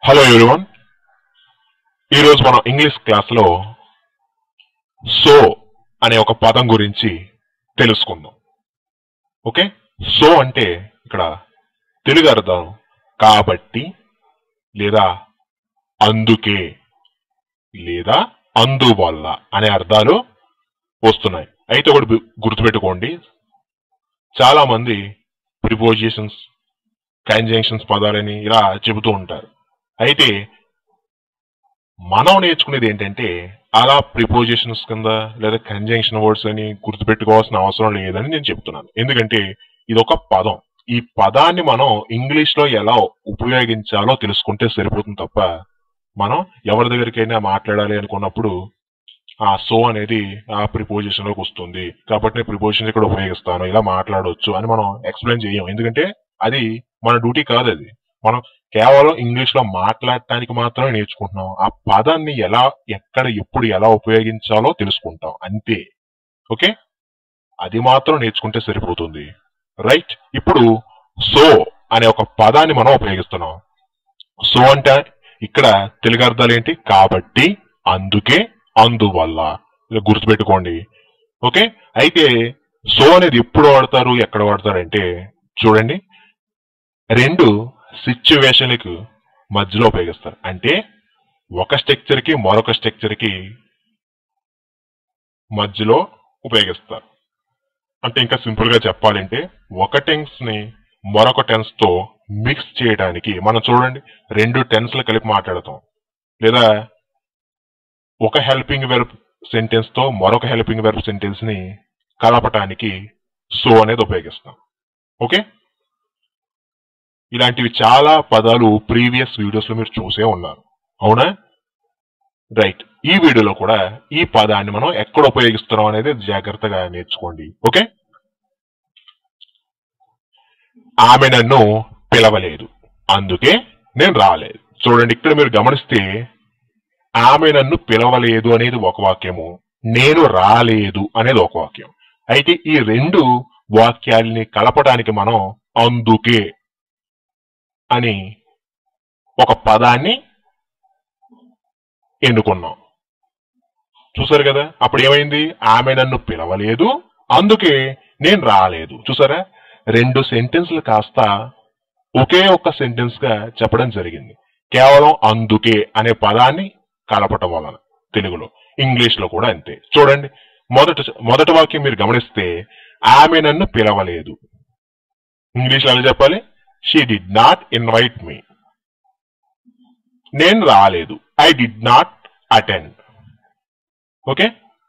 hello everyone ఈరోజు మనం English క్లాస్లో సో అనే ఒక పదం గురించి తెలుసుకుందాం ఓకే సో అంటే ఇక్కడ తెలుగు అర్థం కాబట్టి లేదా అందుకే లేదా అందువల్ల అనే అర్థాలు వస్తున్నాయి అయితే ఒకటి గు- గుర్తుపెట్టుకోండి చాలా మంది ప్రిపోజిషన్స్ కంజంక్షన్స్ పదాలని ఇలా చెబుతూ ఉంటారు అయితే మనం నేర్చుకునేది ఏంటంటే అలా ప్రిపోజిషన్స్ కింద లేదా కంజంక్షన్ వర్డ్స్ అని గుర్తుపెట్టుకోవాల్సిన అవసరం లేదని నేను చెప్తున్నాను ఎందుకంటే ఇది ఒక పదం ఈ పదాన్ని మనం ఇంగ్లీష్ లో ఎలా ఉపయోగించాలో తెలుసుకుంటే సరిపోతుంది తప్ప మనం ఎవరి దగ్గరికైనా మాట్లాడాలి అనుకున్నప్పుడు ఆ సో అనేది ఆ ప్రిపోజిషన్ లోకి వస్తుంది కాబట్టి నేను ప్రిపోజిషన్ ఇక్కడ ఉపయోగిస్తాను ఇలా మాట్లాడవచ్చు అని మనం ఎక్స్ప్లెయిన్ చేయం ఎందుకంటే అది మన డ్యూటీ కాదు అది మనం కేవలం ఇంగ్లీష్ లో మాట్లాడటానికి మాత్రమే నేర్చుకుంటున్నాం ఆ పదాన్ని ఎలా ఎక్కడ ఎప్పుడు ఎలా ఉపయోగించాలో తెలుసుకుంటాం అంతే ఓకే అది మాత్రం నేర్చుకుంటే సరిపోతుంది రైట్ ఇప్పుడు సో అనే ఒక పదాన్ని మనం ఉపయోగిస్తున్నాం సో అంటే ఇక్కడ తెలుగు అర్థాలు ఏంటి కాబట్టి అందుకే అందువల్ల ఇది గుర్తుపెట్టుకోండి ఓకే అయితే సో అనేది ఎప్పుడు వాడతారు ఎక్కడ వాడతారు అంటే చూడండి రెండు సిచ్యువేషన్లకు మధ్యలో ఉపయోగిస్తారు అంటే ఒక స్ట్రక్చర్ కి మరొక స్ట్రక్చర్ కి మధ్యలో ఉపయోగిస్తారు అంటే ఇంకా సింపుల్ గా చెప్పాలంటే ఒక టెన్స్ ని మరొక టెన్స్ తో మిక్స్ చేయడానికి మనం చూడండి రెండు టెన్స్ లు కలిపి మాట్లాడతాం లేదా ఒక హెల్పింగ్ వెర్బ్ సెంటెన్స్ తో మరొక హెల్పింగ్ వెర్బ్ సెంటెన్స్ ని కలపటానికి సో అనేది ఉపయోగిస్తాం ఓకే ఇలాంటివి చాలా పదాలు ప్రీవియస్ వీడియోస్ లో మీరు చూసే ఉన్నారు అవునా రైట్ ఈ వీడియోలో కూడా ఈ పదాన్ని మనం ఎక్కడ ఉపయోగిస్తున్నాం అనేది జాగ్రత్తగా నేర్చుకోండి ఓకే ఆమె నన్ను పిలవలేదు అందుకే నేను రాలేదు చూడండి ఇక్కడ మీరు గమనిస్తే ఆమె నన్ను పిలవలేదు అనేది ఒక వాక్యము నేను రాలేదు అనేది ఒక వాక్యం అయితే ఈ రెండు వాక్యాల్ని కలపడానికి మనం అందుకే అని ఒక పదాన్ని ఎన్నుకున్నాం చూసారు కదా అప్పుడు ఏమైంది ఆమె నన్ను పిలవలేదు అందుకే నేను రాలేదు చూసారా రెండు సెంటెన్స్లు కాస్త ఒకే ఒక్క సెంటెన్స్ గా చెప్పడం జరిగింది కేవలం అందుకే అనే పదాన్ని కలపటం వలన తెలుగులో ఇంగ్లీష్ లో కూడా అంతే చూడండి మొదట మొదటి వాక్యం మీరు గమనిస్తే ఆమె నన్ను పిలవలేదు ఇంగ్లీష్ లో ఎలా చెప్పాలి she did not invite me నేను రాలేదు I did not attend okay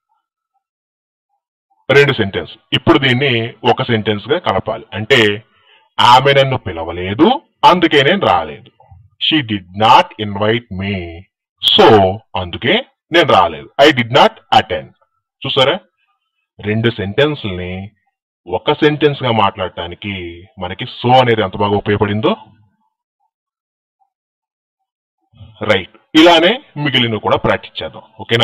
రెండు సెంటెన్స్ ఇప్పుడు దీన్ని ఒక సెంటెన్స్ గా కలపాలి అంటే ఆమె నన్ను పిలవలేదు అందుకే నేను రాలేదు she did not invite me so అందుకే నేను రాలేదు ఐ డిడ్ నాట్ అటెండ్ చూసారా రెండు సెంటెన్స్ని ఒక సెంటెన్స్ గా మాట్లాడటానికి మనకి సో అనేది ఎంత బాగా ఉపయోగపడిందో రైట్ ఇలానే మిగిలిన కూడా ప్రాక్టీస్ చేద్దాం ఓకేనా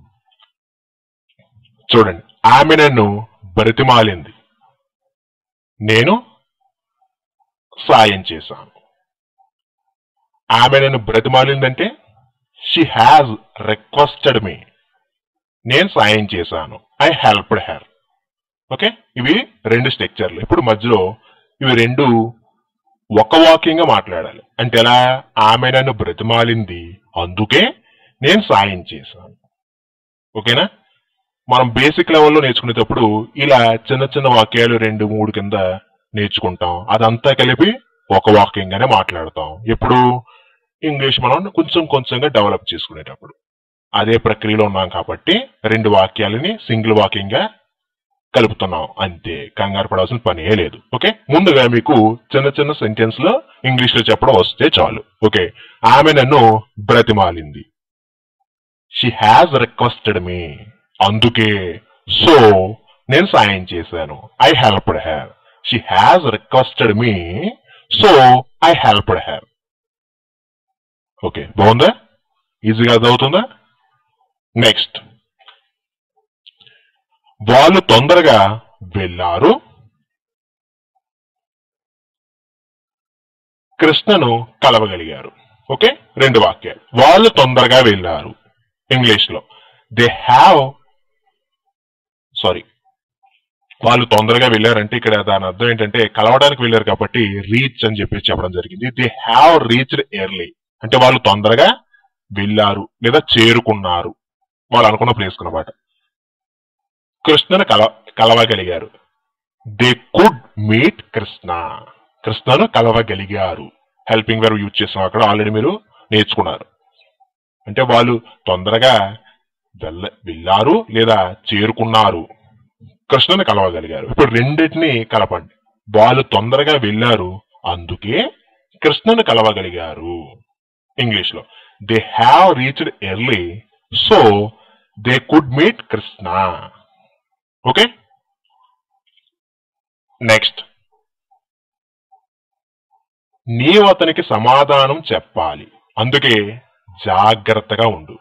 చూడండి ఆమె నన్ను బ్రతిమాలింది నేను సాయం చేశాను ఆమె నన్ను బ్రతిమాలిందంటే షీ హ్యాజ్ రిక్వెస్టెడ్ మీ నేను సాయం చేశాను ఐ హెల్ప్డ్ హెర్ ఓకే ఇవి రెండు స్ట్రక్చర్లు ఇప్పుడు మధ్యలో ఇవి రెండు ఒక వాక్యంగా మాట్లాడాలి అంటే ఎలా ఆమె నన్ను బ్రతిమాలింది అందుకే నేను సాయం చేశాను ఓకేనా మనం బేసిక్ లెవెల్లో నేర్చుకునేటప్పుడు ఇలా చిన్న చిన్న వాక్యాలు రెండు మూడు కింద నేర్చుకుంటాం అదంతా కలిపి ఒక వాక్యంగానే మాట్లాడతాం ఎప్పుడు ఇంగ్లీష్ మనం కొంచెం కొంచెంగా డెవలప్ చేసుకునేటప్పుడు అదే ప్రక్రియలో ఉన్నాం కాబట్టి రెండు వాక్యాలని సింగిల్ వాక్యంగా కలుపుతున్నాం అంతే కంగారు పడాల్సిన పనే లేదు ఓకే ముందుగా మీకు చిన్న చిన్న సెంటెన్స్ లో ఇంగ్లీష్ లో చెప్పడం వస్తే చాలు ఓకే ఆమె నన్ను బ్రతిమాలింది షీ హ్యాజ్ రిక్వెస్టెడ్ మీ అందుకే సో నేను సాయం చేశాను I helped her she has requested me so I helped her okay బాగుందా ఈజీగా అర్థమవుతుందా నెక్స్ట్ వాళ్ళు తొందరగా వెళ్ళారు కృష్ణను కలవగలిగారు ఓకే రెండు వాక్యాలు వాళ్ళు తొందరగా వెళ్ళారు ఇంగ్లీష్ లో దే హ్యావ్ సారీ వాళ్ళు తొందరగా వెళ్ళారంటే ఇక్కడ దాని అర్థం ఏంటంటే కలవడానికి వెళ్ళారు కాబట్టి రీచ్ అని చెప్పేసి చెప్పడం జరిగింది దే హ్యావ్ రీచ్డ్ ఎర్లీ అంటే వాళ్ళు తొందరగా వెళ్ళారు లేదా చేరుకున్నారు వాళ్ళు అనుకున్న ప్లేస్ అనమాట కృష్ణను కల కలవగలిగారు దే కుడ్ మీట్ కృష్ణ కృష్ణను కలవగలిగారు హెల్పింగ్ వెర్ యూజ్ చేసాం అక్కడ ఆల్రెడీ మీరు నేర్చుకున్నారు అంటే వాళ్ళు తొందరగా వెళ్ళ వెళ్ళారు లేదా చేరుకున్నారు కృష్ణను కలవగలిగారు ఇప్పుడు రెండింటిని కలపండి వాళ్ళు తొందరగా వెళ్ళారు అందుకే కృష్ణను కలవగలిగారు ఇంగ్లీష్ లో they have reached early so they could meet Krishna okay next నీవు అతనికి సమాధానం చెప్పాలి అందుకే జాగ్రత్తగా ఉండు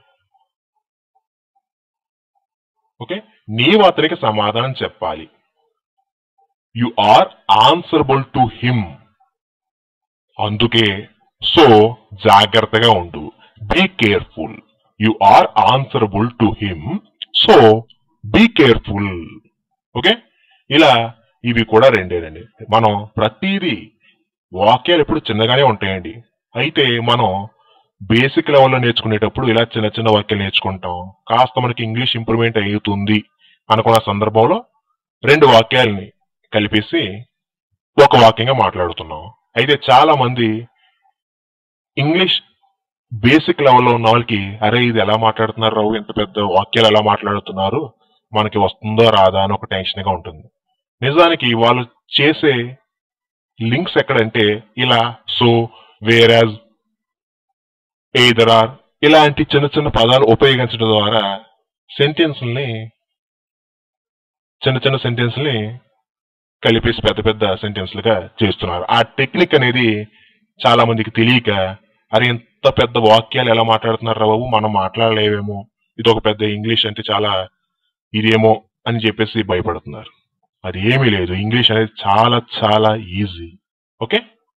ఓకే నీవు అతనికి సమాధానం చెప్పాలి you are answerable to him అందుకే సో జాగ్రత్తగా ఉండు be careful you are answerable to him so be careful okay ఇలా ఇవి కూడా రెండేనండి మనం ప్రతిదీ వాక్యాలు ఎప్పుడు చిన్నగానే ఉంటాయండి అయితే మనం బేసిక్ లెవెల్లో నేర్చుకునేటప్పుడు ఇలా చిన్న చిన్న వాక్యాలు నేర్చుకుంటాం కాస్త మనకి ఇంగ్లీష్ ఇంప్రూవ్మెంట్ అవుతుంది అనుకున్న సందర్భంలో రెండు వాక్యాలని కలిపేసి ఒక వాక్యంగా మాట్లాడుతున్నాం అయితే చాలా మంది ఇంగ్లీష్ బేసిక్ లెవెల్లో ఉన్న వాళ్ళకి అరే ఇది ఎలా మాట్లాడుతున్నారు రావు ఎంత పెద్ద వాక్యాలు ఎలా మాట్లాడుతున్నారు మనకి వస్తుందో రాదా అని ఒక టెన్షన్ గా ఉంటుంది నిజానికి వాళ్ళు చేసే లింక్స్ ఎక్కడంటే ఇలా సో వేరాజ్ ఎయిదర్ ఆర్ ఇలాంటి చిన్న చిన్న పదాలు ఉపయోగించడం ద్వారా సెంటెన్స్ ని చిన్న చిన్న సెంటెన్స్ ని కలిపేసి పెద్ద పెద్ద సెంటెన్స్ లుగా చేస్తున్నారు ఆ టెక్నిక్ అనేది చాలా మందికి తెలియక అరే ఎంత పెద్ద వాక్యాలు ఎలా మాట్లాడుతున్నారు రా బాబు మనం మాట్లాడలేవేమో ఇది ఒక పెద్ద ఇంగ్లీష్ అంటే చాలా ఇదేమో అని చెప్పేసి భయపడుతున్నారు అది ఏమీ లేదు ఇంగ్లీష్ అనేది చాలా చాలా ఈజీ ఓకే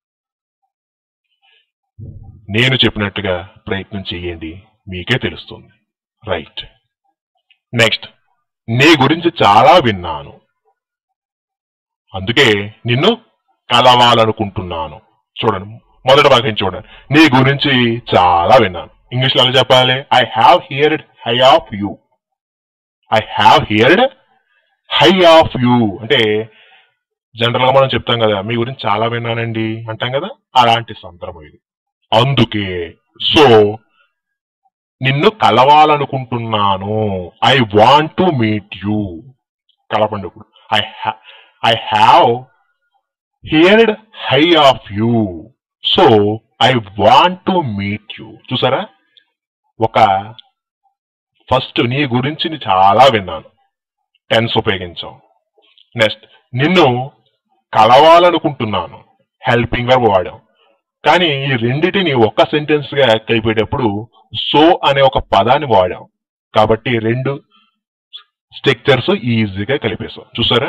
నేను చెప్పినట్టుగా ప్రయత్నం చేయండి మీకే తెలుస్తుంది రైట్ నెక్స్ట్ నీ గురించి చాలా విన్నాను అందుకే నిన్ను కలవాలనుకుంటున్నాను చూడండి మొదటి వాక్యం చూడండి నీ గురించి చాలా విన్నాను ఇంగ్లీష్ లో ఎలా చెప్పాలి I have heard high of you I have heard high of you అంటే జనరల్ గా మనం చెప్తాం కదా మీ గురించి చాలా విన్నానండి అంటాం కదా అలాంటి సందర్భం ఇది అందుకే సో నిన్ను కలవాలనుకుంటున్నాను I want to meet you కలపండి ఇప్పుడు I I have heard high of you so I want to meet you చూసారా ఒక ఫస్ట్ నీ గురించి ని చాలా విన్నాను టెన్స్ ఉపయోగించాం నెక్స్ట్ నిన్ను కలవాలనుకుంటున్నాను హెల్పింగ్ వర్బ్ వాడాం కానీ ఈ రెండిటిని ఒక్క సెంటెన్స్ గా కలిపేటప్పుడు సో అనే ఒక పదాన్ని వాడాం కాబట్టి రెండు స్ట్రక్చర్స్ ఈజీగా కలిపేసాం చూసారా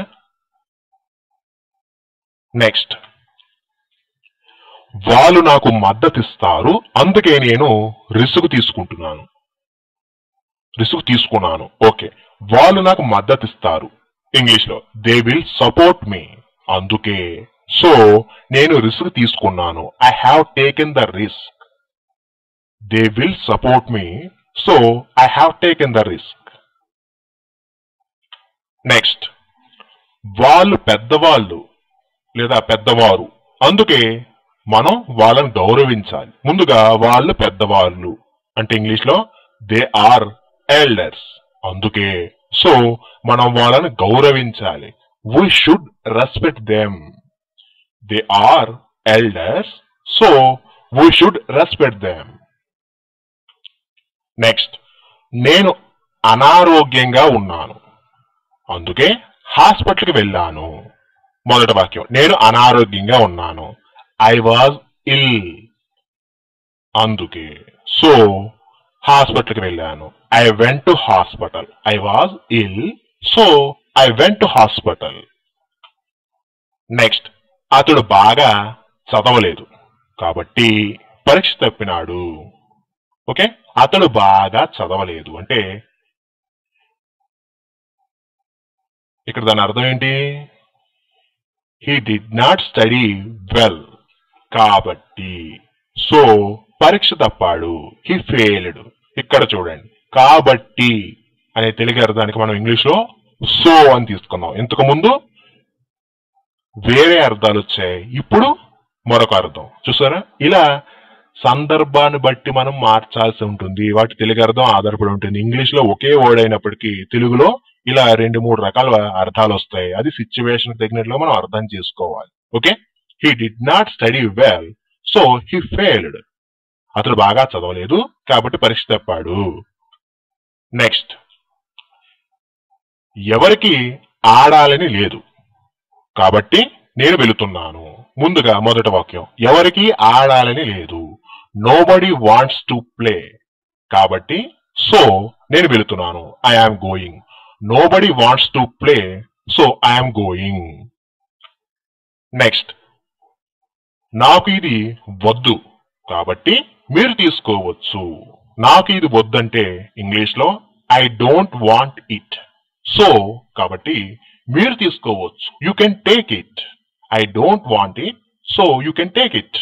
నెక్స్ట్ వాళ్ళు నాకు మద్దతిస్తారు అందుకే నేను రిసుకు తీసుకుంటున్నాను రిసుకు తీసుకున్నాను ఓకే వాళ్ళు నాకు మద్దతిస్తారు ఇంగ్లీష్ లో దే విల్ సపోర్ట్ మీ అందుకే సో నేను రిస్క్ తీసుకున్నాను I have taken the risk they will support me so I have taken the risk next వాళ్ళు పెద్దవాళ్ళు లేదా పెద్దవారు అందుకే మనం వాళ్ళని గౌరవించాలి ముందుగా వాళ్ళు పెద్దవాళ్ళు అంటే ఇంగ్లీష్ లో దే ఆర్ ఎల్డర్స్ అందుకే సో మనం వాళ్ళని గౌరవించాలి we should respect them they are elders so we should respect them next నేను అనారోగ్యంగా ఉన్నాను అందుకే హాస్పిటల్కి వెళ్ళాను మొదటి వాక్యం నేను అనారోగ్యంగా ఉన్నాను ఐ వాజ్ ఇల్ అందుకే సో హాస్పిటల్కి వెళ్ళాను I went to hospital I was ill so I went to hospital next అతడు బాగా చదవలేదు కాబట్టి పరీక్ష తప్పినాడు ఓకే అతడు బాగా చదవలేదు అంటే ఇక్కడ దాని అర్థం ఏంటి he did not study well కాబట్టి సో పరీక్ష తప్పాడు హీ ఫెయిల్డ్ ఇక్కడ చూడండి కాబట్టి అనే తెలుగు అర్థానికి మనం ఇంగ్లీష్ లో సో అని తీసుకున్నాం ఇంతకు ముందు వేరే అర్థాలు వచ్చాయి ఇప్పుడు మరొక అర్థం చూసారా ఇలా సందర్భాన్ని బట్టి మనం మార్చాల్సి ఉంటుంది వాటి తెలుగు అర్థం ఆధారపడి ఉంటుంది ఇంగ్లీష్ లో ఒకే వర్డ్ అయినప్పటికీ తెలుగులో ఇలా రెండు మూడు రకాల అర్థాలు వస్తాయి అది సిచ్యువేషన్ తగినట్లు మనం అర్థం చేసుకోవాలి okay he did not study well so he failed అతడు బాగా చదవలేదు కాబట్టి పరీక్ష తప్పాడు నెక్స్ట్ ఎవరికి ఆడాలని లేదు కాబట్టి నేను వెళుతున్నాను ముందుగా మొదటి వాక్యం ఎవరికి ఆడాలని లేదు నోబడి వాంట్స్ టు ప్లే కాబట్టి సో నేను వెళుతున్నాను I am going nobody wants to play so I'm going next నాకు ఇది వద్దు కాబట్టి మీరు తీసుకోవచ్చు నాకు ఇది వద్దంటే ఇంగ్లీష్ లో I don't want it so కాబట్టి మీరు తీసుకోవచ్చు you can take it I don't want it so you can take it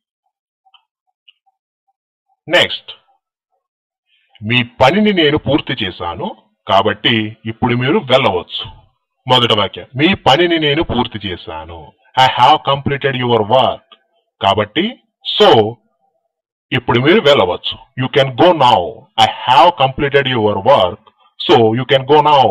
next మీ పనిని నేను పూర్తి చేశాను కాబట్టి ఇప్పుడు మీరు వెళ్ళవచ్చు మొదటి వాక్యం మీ పనిని నేను పూర్తి చేశాను I have completed your work కాబట్టి సో ఇప్పుడు మీరు వెళ్ళవచ్చు you can go now I have completed your work so you can go now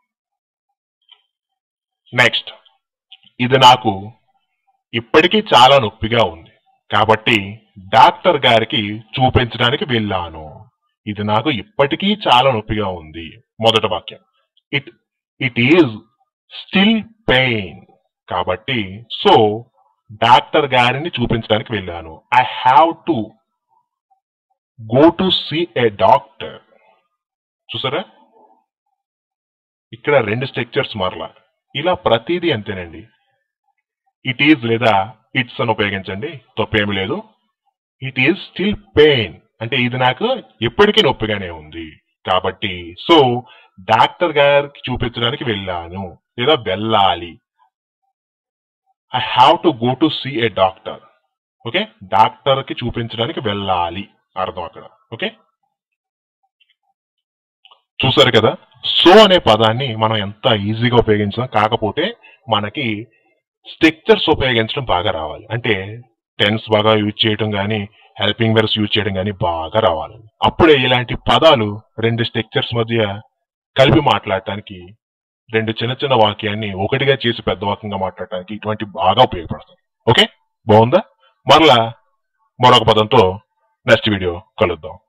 next ఇది నాకు ఇప్పటికీ చాలా నొప్పిగా ఉంది కాబట్టి డాక్టర్ గారికి చూపించడానికి వెళ్ళాను ఇది నాకు ఇప్పటికీ చాలా నొప్పిగా ఉంది మొదటి వాక్యం it it is still pain కాబట్టి సో డాక్టర్ గారిని చూపించడానికి వెళ్ళాను I have to go to see a doctor చూసారా ఇక్కడ రెండు స్ట్రక్చర్స్ మరలా ఇలా ప్రతిదీ అంతేనండి ఇట్ ఈజ్ లేదా ఇట్స్ అని ఉపయోగించండి తప్పేమీ లేదు ఇట్ ఈజ్ స్టిల్ పెయిన్ అంటే ఇది నాకు ఎప్పటికీ నొప్పిగానే ఉంది కాబట్టి సో డాక్టర్ గారికి చూపించడానికి వెళ్ళాను లేదా వెళ్ళాలి I have to go to see a doctor okay doctor కి చూపించడానికి వెళ్ళాలి అర్థం అక్కడ ఓకే చూసారు కదా సో అనే పదాన్ని మనం ఎంత ఈజీగా ఉపయోగించాం కాకపోతే మనకి స్ట్రక్చర్స్ ఉపయోగించడం బాగా రావాలి అంటే టెన్స్ బాగా యూజ్ చేయడం కానీ హెల్పింగ్ వెర్స్ యూజ్ చేయడం కానీ బాగా రావాలి అప్పుడే ఇలాంటి పదాలు రెండు స్ట్రక్చర్స్ మధ్య కలిపి మాట్లాడటానికి రెండు చిన్న చిన్న వాక్యాన్ని ఒకటిగా చేసి పెద్ద వాక్యంగా మాట్లాడటానికి ఇటువంటి బాగా ఉపయోగపడతాయి ఓకే బాగుందా మరలా మరొక పదంతో నెక్స్ట్ వీడియో కలుద్దాం